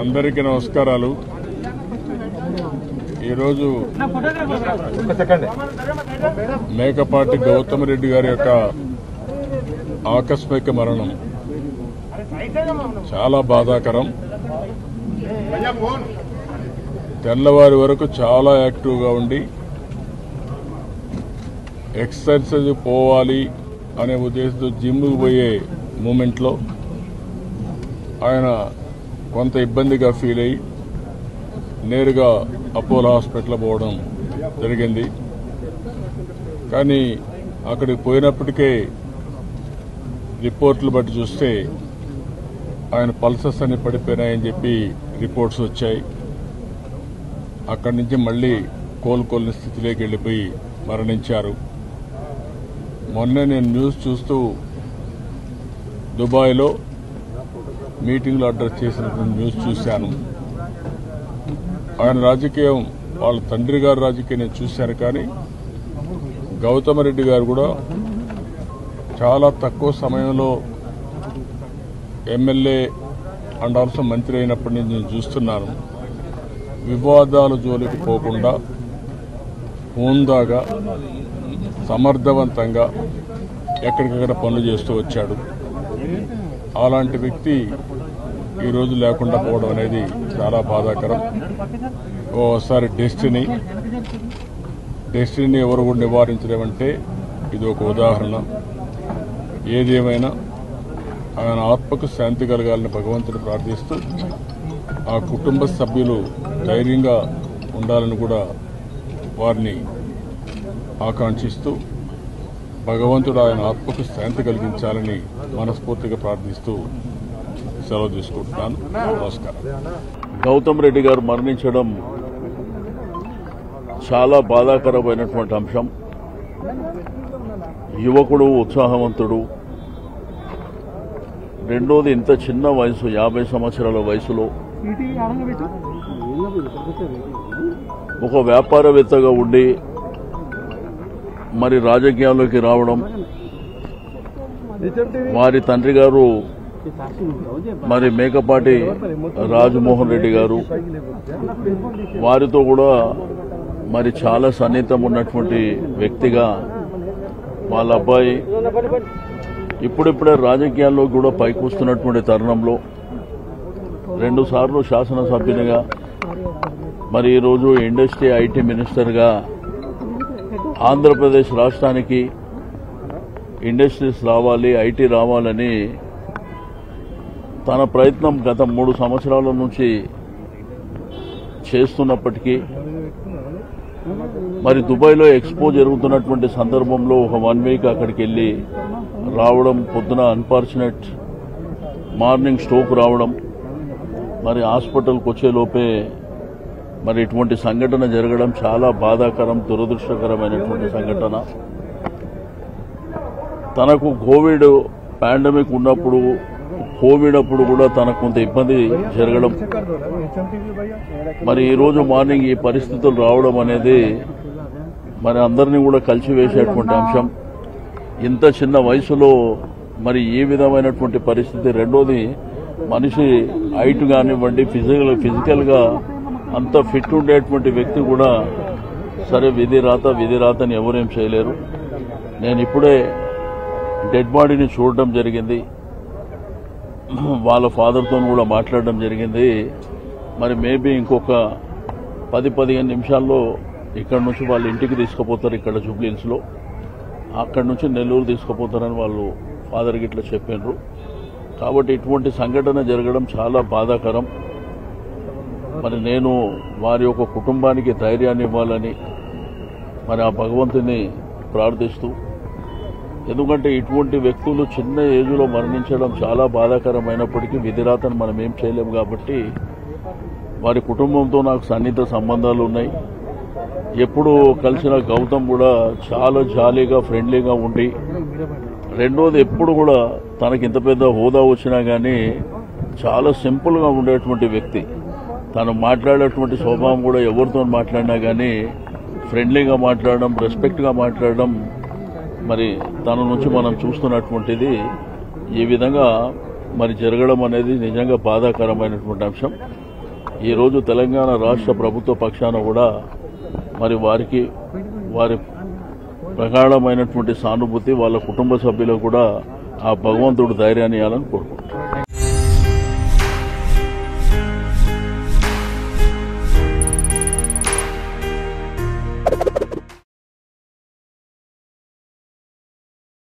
అందరికీ నమస్కారాలు ఈరోజు మేకపాటి గౌతమ్ రెడ్డి గారి యొక్క ఆకస్మిక మరణం చాలా బాధాకరం తెల్లవారి వరకు చాలా యాక్టివ్గా ఉండి ఎక్సర్సైజ్ పోవాలి అనే ఉద్దేశంతో జిమ్కి పోయే మూమెంట్లో ఆయన కొంత ఇబ్బందిగా ఫీల్ అయ్యి నేరుగా అపోలో హాస్పిటల్ పోవడం జరిగింది కానీ అక్కడికి పోయినప్పటికే రిపోర్ట్లు బట్టి చూస్తే ఆయన పల్సస్ అన్ని పడిపోయినాయని చెప్పి రిపోర్ట్స్ వచ్చాయి అక్కడి నుంచి మళ్ళీ కోలుకోలేని స్థితిలోకి వెళ్ళిపోయి మరణించారు మొన్న నేను న్యూస్ చూస్తూ దుబాయ్లో మీటింగ్లో అడ్రస్ చేసినటువంటి న్యూస్ చూశాను ఆయన రాజకీయం వాళ్ళ తండ్రి గారి రాజకీయం నేను చూశాను కానీ గౌతమ రెడ్డి గారు కూడా చాలా తక్కువ సమయంలో ఎమ్మెల్యే అండ్ ఆల్సో మంత్రి అయినప్పటి నుంచి నేను చూస్తున్నాను వివాదాల జోలికి పోకుండా హోందాగా సమర్థవంతంగా ఎక్కడికక్కడ పనులు చేస్తూ వచ్చాడు అలాంటి వ్యక్తి ఈరోజు లేకుండా పోవడం అనేది చాలా బాధాకరం ఓసారి డెస్టినీ డెస్టినీ ఎవరు కూడా నివారించలేమంటే ఇది ఒక ఉదాహరణ ఏదేమైనా ఆయన ఆత్మకు శాంతి కలగాలని భగవంతుని ప్రార్థిస్తూ ఆ కుటుంబ సభ్యులు ధైర్యంగా ఉండాలని కూడా వారిని ఆకాంక్షిస్తూ భగవంతుడు ఆయన ఆత్మకు శాంతి కలిగించాలని మనస్ఫూర్తిగా ప్రార్థిస్తూ సెలవు తీసుకుంటున్నాను నమస్కారం గౌతమ్ రెడ్డి గారు మరణించడం చాలా బాధాకరమైనటువంటి అంశం యువకుడు ఉత్సాహవంతుడు రెండోది ఇంత చిన్న వయసు యాభై సంవత్సరాల వయసులో ఒక వ్యాపారవేత్తగా ఉండి మరి రాజకీయాల్లోకి రావడం వారి తండ్రి గారు మరి మేకపాటి రాజమోహన్ రెడ్డి గారు వారితో కూడా మరి చాలా సన్నిహితం ఉన్నటువంటి వ్యక్తిగా వాళ్ళ అబ్బాయి ఇప్పుడిప్పుడే రాజకీయాల్లో కూడా పైకొస్తున్నటువంటి తరుణంలో రెండు సార్లు శాసనసభ్యునిగా మరి ఈరోజు ఇండస్ట్రీ ఐటీ మినిస్టర్గా ఆంధ్రప్రదేశ్ రాష్ట్రానికి ఇండస్ట్రీస్ రావాలి ఐటీ రావాలని తన ప్రయత్నం గత మూడు సంవత్సరాల నుంచి చేస్తున్నప్పటికీ మరి దుబాయ్లో ఎక్స్పో జరుగుతున్నటువంటి సందర్భంలో ఒక వన్ వీక్ అక్కడికి వెళ్ళి రావడం పొద్దున అన్ఫార్చునేట్ మార్నింగ్ స్ట్రోక్ రావడం మరి హాస్పిటల్కి వచ్చేలోపే మరి ఇటువంటి సంఘటన జరగడం చాలా బాధాకరం దురదృష్టకరమైనటువంటి సంఘటన తనకు కోవిడ్ పాండమిక్ ఉన్నప్పుడు కోవిడ్ అప్పుడు కూడా తనకు కొంత ఇబ్బంది జరగడం మరి ఈ రోజు మార్నింగ్ ఈ పరిస్థితులు రావడం అనేది మరి అందరినీ కూడా కలిసివేసేటువంటి అంశం ఇంత చిన్న వయసులో మరి ఏ విధమైనటువంటి పరిస్థితి రెండోది మనిషి హైట్ కానివ్వండి ఫిజికల్ ఫిజికల్గా అంత ఫిట్ ఉండేటువంటి వ్యక్తి కూడా సరే విధి రాత విధి రాతని ఎవరేం చేయలేరు నేను ఇప్పుడే డెడ్ బాడీని చూడడం జరిగింది వాళ్ళ ఫాదర్తో కూడా మాట్లాడడం జరిగింది మరి మేబీ ఇంకొక పది పదిహేను నిమిషాల్లో ఇక్కడ నుంచి వాళ్ళ ఇంటికి తీసుకుపోతారు ఇక్కడ జూబ్లీన్స్లో అక్కడి నుంచి నెల్లూరు తీసుకుపోతారని వాళ్ళు ఫాదర్కి ఇట్లా చెప్పినారు కాబట్టి ఇటువంటి సంఘటన జరగడం చాలా బాధాకరం మరి నేను వారి యొక్క కుటుంబానికి ధైర్యాన్ని ఇవ్వాలని మరి ఆ భగవంతుని ప్రార్థిస్తూ ఎందుకంటే ఇటువంటి వ్యక్తులు చిన్న ఏజ్లో మరణించడం చాలా బాధాకరమైనప్పటికీ విధిరాతను మనం ఏం చేయలేము కాబట్టి వారి కుటుంబంతో నాకు సన్నిహిత సంబంధాలు ఉన్నాయి ఎప్పుడు కలిసిన గౌతమ్ కూడా చాలా జాలీగా ఫ్రెండ్లీగా ఉండి రెండోది ఎప్పుడు కూడా తనకి ఇంత పెద్ద హోదా వచ్చినా కానీ చాలా సింపుల్గా ఉండేటువంటి వ్యక్తి తను మాట్లాడేటువంటి స్వభావం కూడా ఎవరితో మాట్లాడినా కానీ ఫ్రెండ్లీగా మాట్లాడడం రెస్పెక్ట్గా మాట్లాడడం మరి తన నుంచి మనం చూస్తున్నటువంటిది ఈ విధంగా మరి జరగడం అనేది నిజంగా బాధాకరమైనటువంటి అంశం ఈరోజు తెలంగాణ రాష్ట్ర ప్రభుత్వ పక్షాన కూడా మరి వారికి వారి ప్రగాఢమైనటువంటి సానుభూతి వాళ్ళ కుటుంబ సభ్యులకు కూడా ఆ భగవంతుడు ధైర్యాన్ని ఇవ్వాలని కోరుకుంటున్నాను